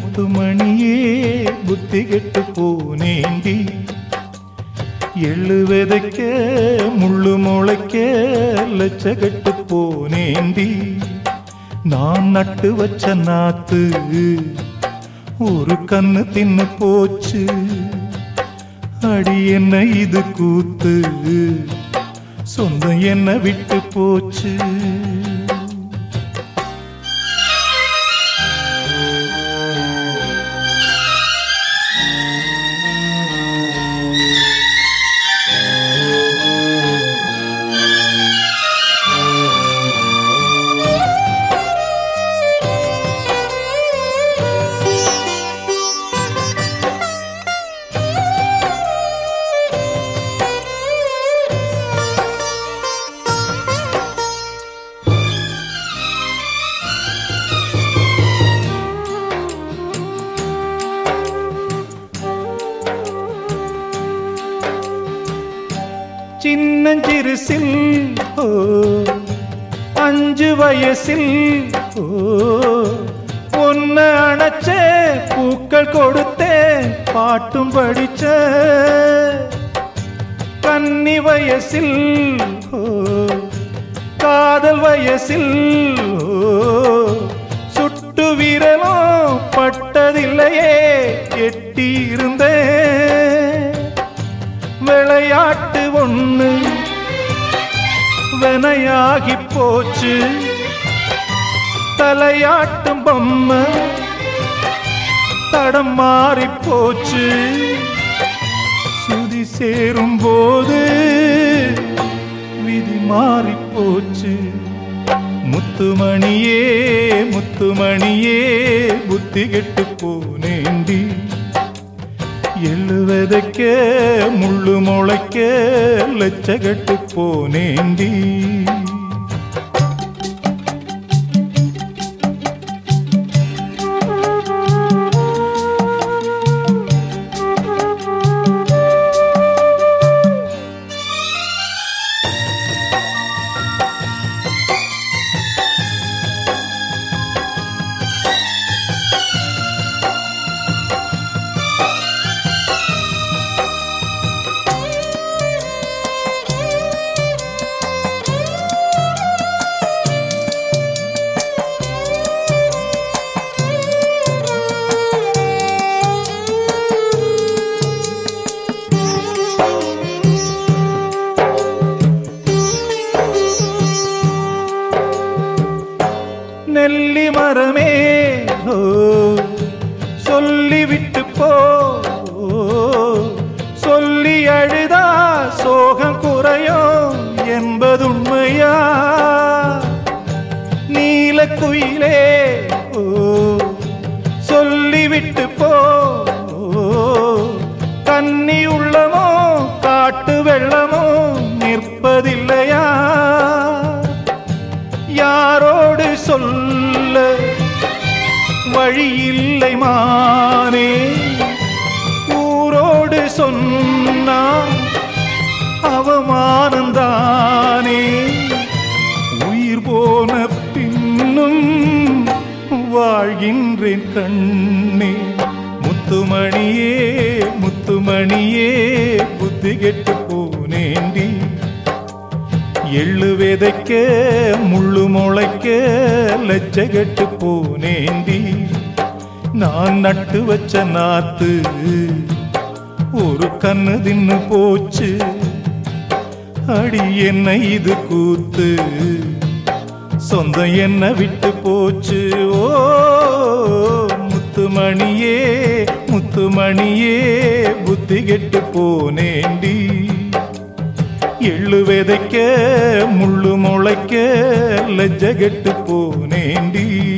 முத்துமணியே புத்தி கெட்டு போனேண்டி எள்ளு விதைக்க முள்ளு முளைக்க லட்சகட்டு போனேண்டி நான் நட்டு வச்ச நாத்து ஒரு கண்ணு தின்னு போச்சு அடி என்ன இது கூத்து சொந்தம் என்ன விட்டு போச்சு சின்னஞ்சிறுசில் ஓ அஞ்சு வயசில் ஓ ஒன்ன அணைச்ச பூக்கள் கொடுத்தேன் பாட்டும் படிச்ச கன்னி வயசில் ஓ காதல் வயசில் ஓ சுட்டு விரலும் பட்டதில்லையே எட்டி இருந்தேன் விளையாட்டு ஒண்ணு வினையாகி போச்சு தலையாட்டும் பொம்மை தடம் மாறி போச்சு சுதி சேரும் போது விதி மாறி போச்சு முத்துமணியே முத்துமணியே புத்தி கெட்டு போனேண்டி எள்ளு விதைக்க முள்ளு முளைக்க லட்சகட்டு போனேண்டி நெல்லி மரமே ஓ சொல்லிவிட்டு போ ஓ, சொல்லி அழுதா சோகம் குறையும் என்பதுண்மையா நீல குயிலே ஓ சொல்லிவிட்டு போ ஓ, கன்னி உள்ளமோ காட்டு வெள்ளமோ நிற்பதில்லையா யாரோடு சொல்ல வழியில்லை மானே ஊரோடு சொன்னா அவமானந்தானே உயிர் போன பின்னும் வாழ்கின்றேன் கண்ணே முத்துமணியே முத்துமணியே புத்தி கெட்டு போனேண்டி எள்ளு விதைக்க முள்ளு முளைக்க லட்சகட்டு போனேண்டி நான் நட்டு வச்ச நாத்து ஒரு கண்ணு தின்னு போச்சு அடி என்ன இது கூத்து சொந்தம் என்ன விட்டு போச்சு ஓ முத்துமணியே முத்துமணியே புத்தி கெட்டு போனேண்டி எள்ளு விதைக்க முள்ளு முளைக்க லஜ்ஜ கெட்டு போனேண்டி